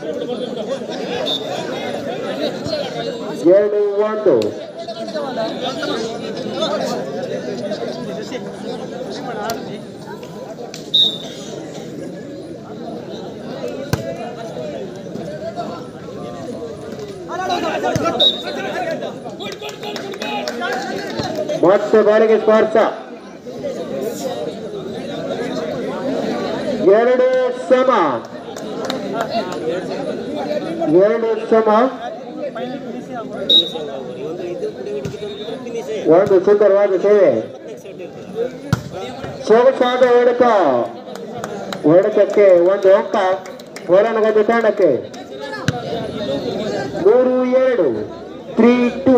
ಎರಡು ಒಂದು ಮತ್ತೆ ಬಾಲಿಗೆ ಸ್ಪರ್ಶ ಎರಡು ಸಮ ಎರಡು ಸಮ ಒಂದು ಸುಂದರವಾದ ಸೇವೆ ಸೊಗಸಾದ ಹೊಡೆತ ಹೊಡೆತಕ್ಕೆ ಒಂದು ಅಂಕ ಹೊರನಗದ ತಂಡಕ್ಕೆ ಮೂರು ಎರಡು ತ್ರೀ ಟೂ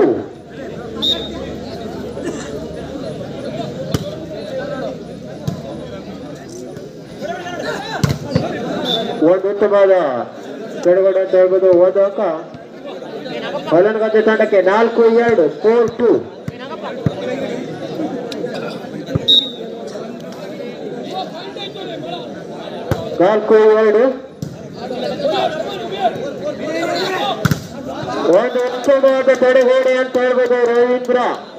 ಒಂದು ಉತ್ತಮವಾದ ಕೆಳಗಡೆ ಅಂತ ಹೇಳ್ಬೋದು ಒಂದು ಅಂಕ ಹೊಲನಗದ್ದೆ ತಂಡಕ್ಕೆ ನಾಲ್ಕು ಎರಡು ಫೋರ್ ಟು ನಾಲ್ಕು ಎರಡು ಒಂದು ಉತ್ತಮವಾದ ತಡೆಗೋಡೆ ಅಂತ ಹೇಳ್ಬೋದು ರವೀಂದ್ರ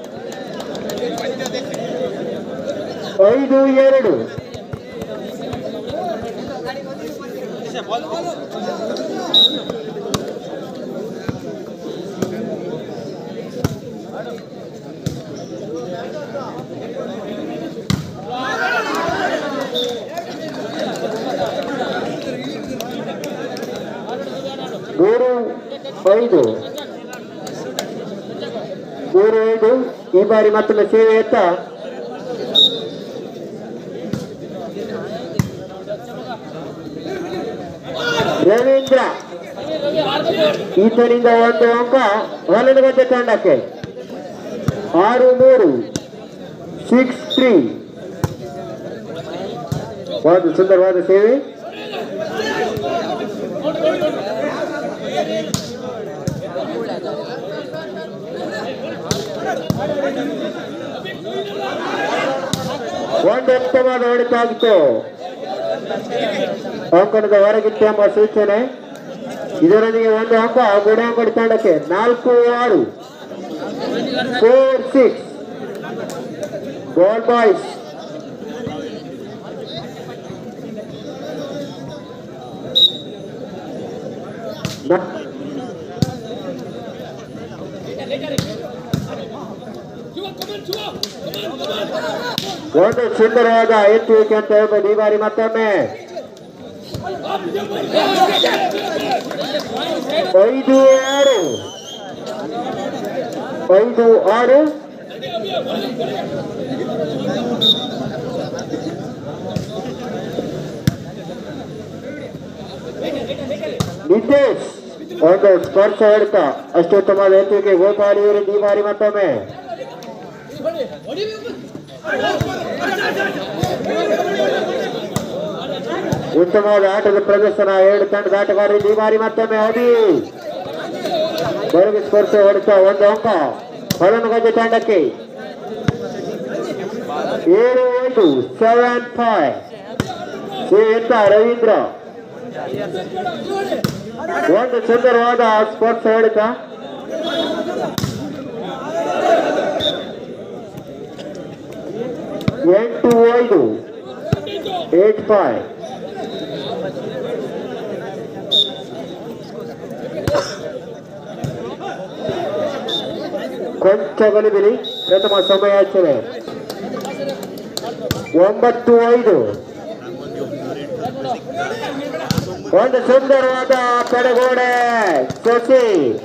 ಐದು ಎರಡು ಮೂರು ಐದು ಮೂರು ಐದು ಈ ಬಾರಿ ಮತ್ತೊಮ್ಮೆ ಸೇವೆ ಎತ್ತ ರವೀಂದ್ರ ಈತನಿಂದ ಒಂದು ಅಂಕ ಹೊಲನಗದ್ದೆ ತಂಡಕ್ಕೆ ಆರು ಮೂರು ಸಿಕ್ಸ್ ತ್ರೀ ಒಂದು ಸುಂದರವಾದ ಸೇವೆ ಒಂದು ಉತ್ತಮವಾದ ಹೊಡೆತ ಆಗಿತ್ತು ಅಂಕಣದ ಹೊರಗಿತ್ತು ಎಂಬ ಸೂಚನೆ ಇದರೊಂದಿಗೆ ಒಂದು ಅಂಕ ಗುಡಾಂಗಡಿ ತಂಡಕ್ಕೆ ನಾಲ್ಕು ಆರು ಫೋರ್ ಸಿಕ್ಸ್ ಗೋಲ್ ಬಾಯ್ಸ್ ಒಂದು ಸುಂದರವಾದ ಎತ್ತುವಿಕೆ ಅಂತ ಹೇಳ್ಬೋದು ಈ ಬಾರಿ ಮತ್ತೊಮ್ಮೆ ಐದು ಆರು ಐದು ಆರು ನಿತೇಶ್ ಒಂದು ಸ್ಪರ್ಶ ಹೊಡೆತ ಅತ್ಯುತ್ತಮವಾದ ಎತ್ತುವಿಕೆ ಗೋಪಾಲಿ ವಿರುದ್ಧ ಈ ಬಾರಿ ಮತ್ತೊಮ್ಮೆ ಉತ್ತಮವಾದ ಆಟದ ಪ್ರದರ್ಶನ ಎರಡು ತಂಡದ ಆಟಗಾರರು ಈ ಬಾರಿ ಮತ್ತೊಮ್ಮೆ ಅಡಿ ಹೊರಗೆ ಸ್ಪರ್ಶ ಹೊಡೆತ ಒಂದು ಅಂಕ ಹೊಲನಗದ್ದೆ ತಂಡಕ್ಕೆ ಏಳು ಐದು ಸೆವೆನ್ ಫೈವ್ ಎತ್ತ ರವೀಂದ್ರ ಒಂದು ಸುಂದರವಾದ ಸ್ಪರ್ಶ ಹೊಡೆತ ಎಂಟು ಐದು ಏಟ್ ಫೈವ್ ಕೊಂಚ ಗಲಿಬಿಲಿ ಪ್ರಥಮ ಸಮಯಾಚರಣೆ ಒಂಬತ್ತು ಐದು ಒಂದು ಸುಂದರವಾದ ತಡೆಗೋಡೆ ಶಶಿ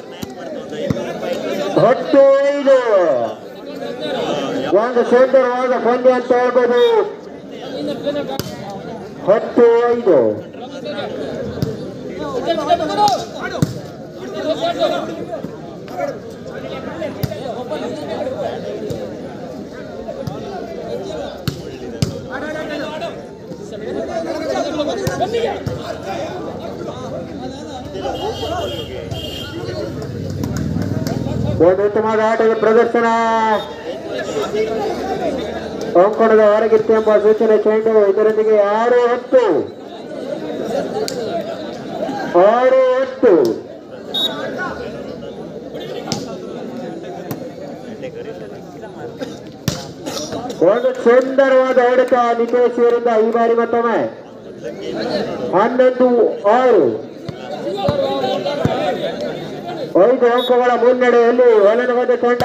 ಹತ್ತು ಐದು ಒಂದು ಸುಂದರವಾದ ಪಂದ್ಯ ಅಂತ ಹೇಳ್ಬೋದು ಹತ್ತು ಐದು ಒಂದು ಉತ್ತಮವಾದ ಆಟದ ಪ್ರದರ್ಶನ ಅಂಕಣದ ಹೊರಗಿತ್ತು ಎಂಬ ಸೂಚನೆ ಚೆಂಡು ಇದರೊಂದಿಗೆ ಆರು ಹತ್ತು ಆರು ಒಂದು ಸುಂದರವಾದ ಹೊಡೆತ ನಿತೇಶ್ ಇವರಿಂದ ಈ ಬಾರಿ ಮತ್ತೊಮ್ಮೆ ಹನ್ನೊಂದು ಆರು ಐದು ಅಂಕಗಳ ಮುನ್ನಡೆಯಲ್ಲಿ ಹೊಲನಗದ್ದೆ ತಂಡ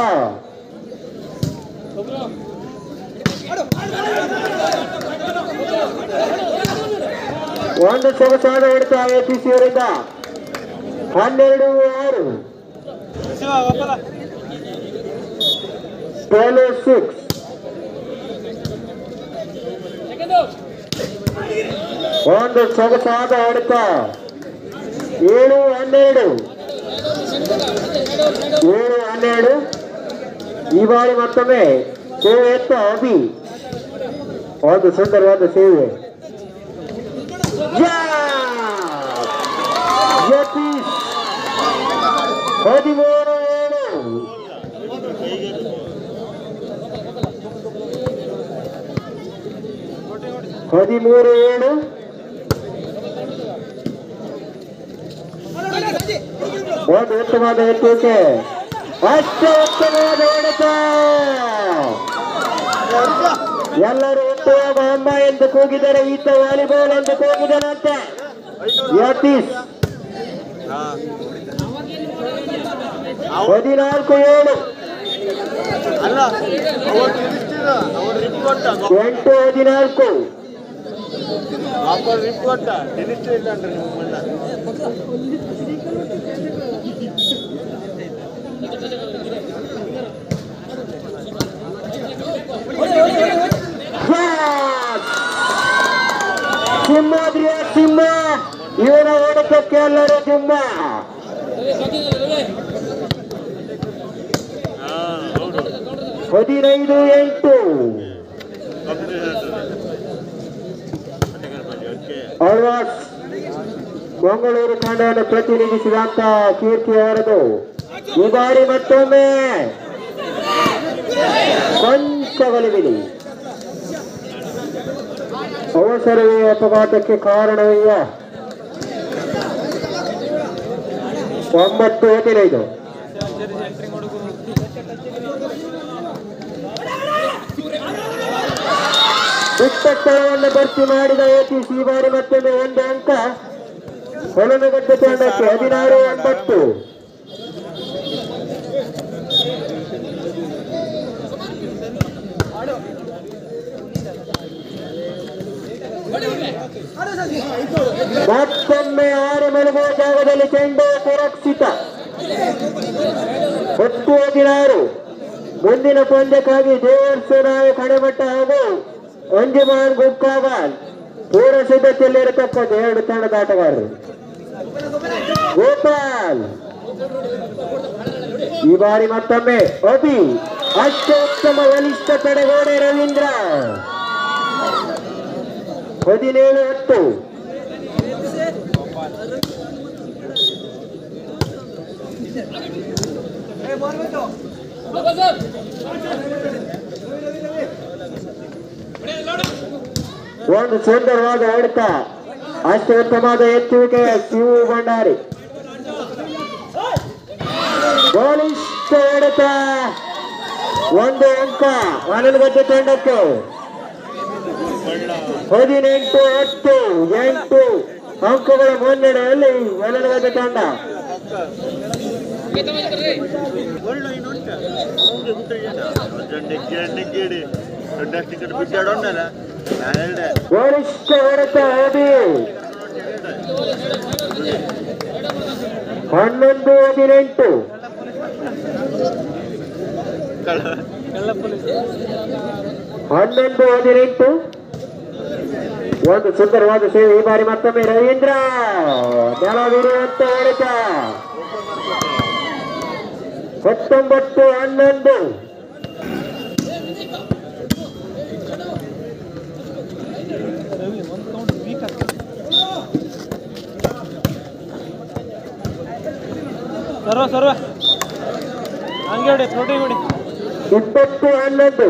ಒಂದು ಸೊಗಸಾದ ಹೊಡೆತ ಎಪಿಸಿ ಅವರಿಂದ ಹನ್ನೆರಡು ಆರು ಟ್ವೆಲ್ ಸಿಕ್ಸ್ ಒಂದು ಸೊಗಸಾದ ಹೊಡೆತ ಏಳು ಹನ್ನೆರಡು ಏಳು ಹನ್ನೆರಡು ಈ ಬಾರಿ ಮತ್ತೊಮ್ಮೆ ಸೇವೆ ಎತ್ತ ಅಭಿ ಒಂದು ಸುಂದರವಾದ ಸೇವೆ ಯಾ! ಯತೀಶ್ ಹದಿಮೂರು ಏಳು ಹದಿಮೂರು ಏಳು ಒಂದು ಉತ್ತಮವಾದ ಎತ್ತುವಿಕೆ ಅಷ್ಟು ಉತ್ತಮವಾದ ಹೊಡೆತ ಎಲ್ಲರೂ ಎತ್ತುವಾಗ ಅಮ್ಮ ಎಂದು ಕೂಗಿದರೆ ಈತ ವಾಲಿಬಾಲ್ ಎಂದು ಕೂಗಿದನಂತೆ ಯತೀಶ್ ಹದಿನಾಲ್ಕು ಏಳು ಅಲ್ಲ ಅವ್ರು ತಿಳಿಸ್ತಿಲ್ಲ ಅವ್ರು ರಿಪ್ ಕೊಟ್ಟ ಎಂಟು ಹದಿನಾಲ್ಕು ವಾಪಸ್ ರಿಪ್ ಕೊಟ್ಟ ತಿಳಿಸ್ತಿಲ್ಲ ಅಂದ್ರೆ ನಿಮ್ಮ ಮಣ್ಣ Yes! ಸಿಂಹಾದ್ರಿಯ ಸಿಂಹ ಇವರ ಹೊಡೆತಕ್ಕೆ ಎಲ್ಲರೂ ಸಿಂಹ ಹಾ ಹೌದು ಹದಿನೈದು ಎಂಟು ಓಕೆ ಆಳ್ವಾಸ್ ಮಂಗಳೂರು ತಂಡವನ್ನು ಪ್ರತಿನಿಧಿಸಿದಂತ ಕೀರ್ತಿ ಅವರದು ಈ ಬಾರಿ ಮತ್ತೊಮ್ಮೆ ಕೊಂಚ ಒಲಿವಿಲಿ ಅವಸರವೇ ಅಪಘಾತಕ್ಕೆ ಕಾರಣವಯ್ಯ ಒಂಬತ್ತು ಹದಿನೈದು ಸ್ಥಳವನ್ನು ಭರ್ತಿ ಮಾಡಿದ ಯತೀಶ್ ಈ ಬಾರಿ ಮತ್ತೊಮ್ಮೆ ಒಂದು ಅಂಕ ಹೊಲನಗದ್ದೆ ತಂಡಕ್ಕೆ ಹದಿನಾರು ಒಂಬತ್ತು ಮತ್ತೊಮ್ಮೆ ಆರು ಮಲಗುವ ಜಾಗದಲ್ಲಿ ಚೆಂಡು ಸುರಕ್ಷಿತ ಹತ್ತು ಹದಿನಾರು ಮುಂದಿನ ಪಂದ್ಯಕ್ಕಾಗಿ ದೇವರ್ಸು ನಾಯ ಕಡೆಮಟ್ಟ ಹಾಗೂ ಅಂಜುಮಾನ್ ಗುಕ್ಕಾವಾಲ್ ಪೂರ್ವ ಸಿದ್ಧತೆಯಲ್ಲಿರತಕ್ಕಂಥ ಎರಡು ತಂಡದ ಆಟಗಾರರು ಗೋಪಾಲ್ ಈ ಬಾರಿ ಮತ್ತೊಮ್ಮೆ ಅಭಿ ಅತ್ಯುತ್ತಮ ಬಲಿಷ್ಠ ತಡೆಗೋಡೆ ರವೀಂದ್ರ ಹದಿನೇಳು ಹತ್ತು ಒಂದು ಸುಂದರವಾದ ಹೊಡೆತ ಅಷ್ಟು ಉತ್ತಮವಾದ ಎತ್ತುವಿಕೆ ಶಿವು ಭಂಡಾರಿ ಬಲಿಷ್ಠ ಹೊಡೆತ ಒಂದು ಅಂಕ ಆನಂದಗದ್ದೆ ತಂಡಕ್ಕೆ ಹದಿನೆಂಟು ಹತ್ತು ಎಂಟು ಅಂಕಗಳ ಮುನ್ನಡೆಯಲ್ಲಿ ಆನಂದಗದ್ದೆ ತಂಡ ಒಳ್ಳೆ ಇನ್ನುಂಟ ಅವ್ರಿಗೆ ಊಟ ನೆಗ್ಗಿ ನೆಗ್ಗಿಡಿ ದೊಡ್ಡಷ್ಟು ಟಿಕೆಟ್ ಬಿಟ್ಟಾಡೋಣಲ್ಲ ನಾನು ಹೇಳ್ದೆ ಬಲಿಷ್ಠ ಹೊಡೆತ ಅಭಿ ಹನ್ನೊಂದು ಹದಿನೆಂಟು ಹನ್ನೊಂದು ಹದಿನೆಂಟು ಒಂದು ಸುಂದರವಾದ ಸೇವೆ ಈ ಬಾರಿ ಮತ್ತೊಮ್ಮೆ ರವೀಂದ್ರ ನೆಲವಿರುವಂತ ಹೊಡೆತ ಹತ್ತೊಂಬತ್ತು ಹನ್ನೊಂದು ಸರ್ವ ಸರ್ವ ಹಂಗೆ ಹೊಡಿ ಪ್ರೋಟೀನ್ ಹೊಡಿ ಇಪ್ಪತ್ತು ಹನ್ನೊಂದು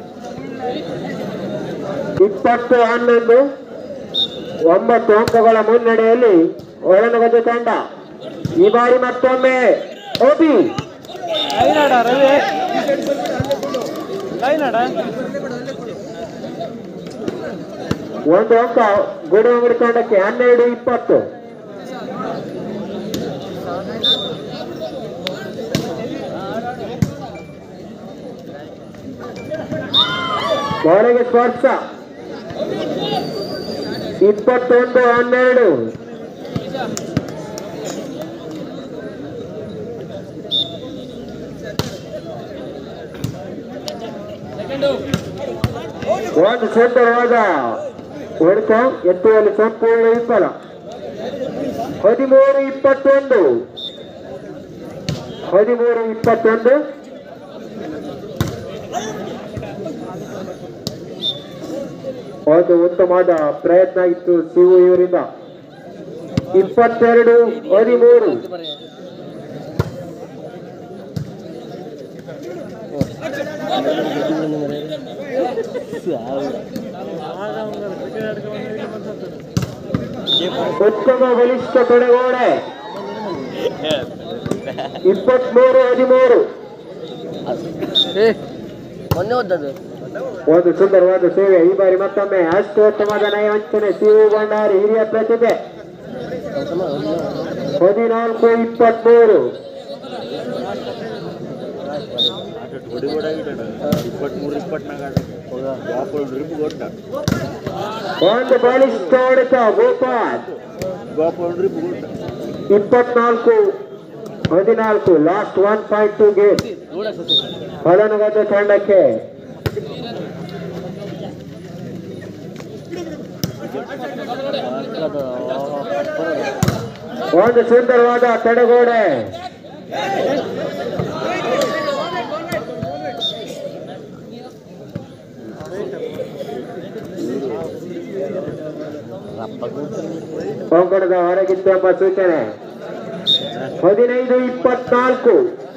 ಇಪ್ಪತ್ತು ಹನ್ನೊಂದು ಒಂಬತ್ತು ಅಂಕಗಳ ಮುನ್ನಡೆಯಲ್ಲಿ ಒಳನಗದ್ದೆ ತಂಡ ಈ ಬಾರಿ ಮತ್ತೊಮ್ಮೆ ಓಬಿ ಲೈನ್ ಆಡ ರವಿ ಲೈನ್ ಆಡ ಒಂದು ಅಂಕ ಗುಡಿ ಅಂಗಡಿ ತಂಡಕ್ಕೆ ಹನ್ನೆರಡು ಇಪ್ಪತ್ತು ಒಳಗೆ ಸ್ಪರ್ಶ ಇಪ್ಪತ್ತೊಂದು ಹನ್ನೆರಡು ಒಂದು ಸುಂದರವಾದ ಹೊಡೆತ ಎತ್ತುವಲ್ಲಿ ಸಂಪೂರ್ಣ ವಿಫಲ ಹದಿಮೂರು ಇಪ್ಪತ್ತೊಂದು ಹದಿಮೂರು ಇಪ್ಪತ್ತೊಂದು ಒಂದು ಉತ್ತಮವಾದ ಪ್ರಯತ್ನ ಇತ್ತು ಶಿವು ಇವರಿಂದ ಇಪ್ಪತ್ತೆರಡು ಹದಿಮೂರು ಉತ್ತಮ ಬಲಿಷ್ಠ ತೊಡೆಗೋಡೆ ಇಪ್ಪತ್ಮೂರು ಹದಿಮೂರು ಮೊನ್ನೆ ಓದದ್ದು ಒಂದು ಸುಂದರವಾದ ಸೇವೆ ಈ ಬಾರಿ ಮತ್ತೊಮ್ಮೆ ಅಷ್ಟು ಉತ್ತಮವಾದ ನಯವಂಚನೆ ಶಿವು ಭಂಡಾರಿ ಹಿರಿಯ ಪ್ರತಿಭೆ ಹದಿನಾಲ್ಕು ಇಪ್ಪತ್ಮೂರು ಹೊಡಿ ಹೊಡಾಗಿದ್ದಾನೆ ಇಪ್ಪತ್ಮೂರು ಇಪ್ಪತ್ನಾಲ್ಕು ಗೋಪಾಲ್ ಡ್ರಿಪ್ ಕೊಟ್ಟ ಒಂದು ಬಲಿಷ್ಠ ಹೊಡೆತ ಗೋಪಾಲ್ ಗೋಪಾಲ್ ಡ್ರಿಪ್ ಕೊಟ್ಟ ಇಪ್ಪತ್ನಾಲ್ಕು ಹದಿನಾಲ್ಕು last one point two game ಫಲನುಗತ ತಂಡಕ್ಕೆ ಒಂದು ಸುಂದರವಾದ ತಡೆಗೋಡೆ ಕೊಂಕಣದ ಹೊರಗಿತ್ತೆಂಬ ಸೂಚನೆ ಹದಿನೈದು ಇಪ್ಪತ್ನಾಲ್ಕು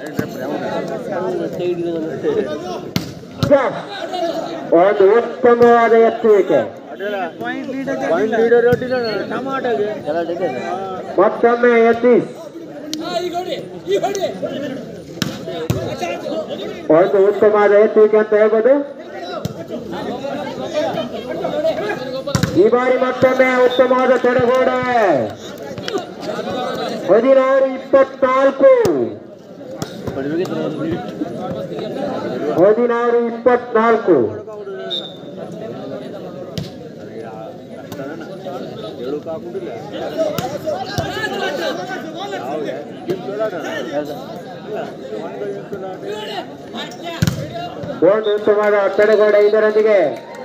ಜಸ್ಟ್. ಒಂದು ಉತ್ತಮವಾದ ಎತ್ತುವಿಕೆ ಅದೆಲ್ಲ ಪಾಯಿಂಟ್ ಲೀಡರ್ ಹೊಟ್ಟಿಲ್ಲ ಟಮಾಟಗೆ ಮತ್ತೊಮ್ಮೆ ಯತೀಶ್ ಒಂದು ಉತ್ತಮವಾದ ಎತ್ತುವಿಕೆ ಅಂತ ಹೇಳ್ಬೋದು ಈ ಬಾರಿ ಮತ್ತೊಮ್ಮೆ ಉತ್ತಮವಾದ ತಡೆಗೋಡೆ ಹದಿನಾರು ಇಪ್ಪತ್ನಾಲ್ಕು ಹದಿನಾರು ಇಪ್ಪತ್ನಾಲ್ಕು ಹೇಳೋಕೆ ಹಾಕುದಿಲ್ಲ ಒಂದು ಉತ್ತಮವಾದ ತಡೆಗೋಡೆ ಇದರೊಂದಿಗೆ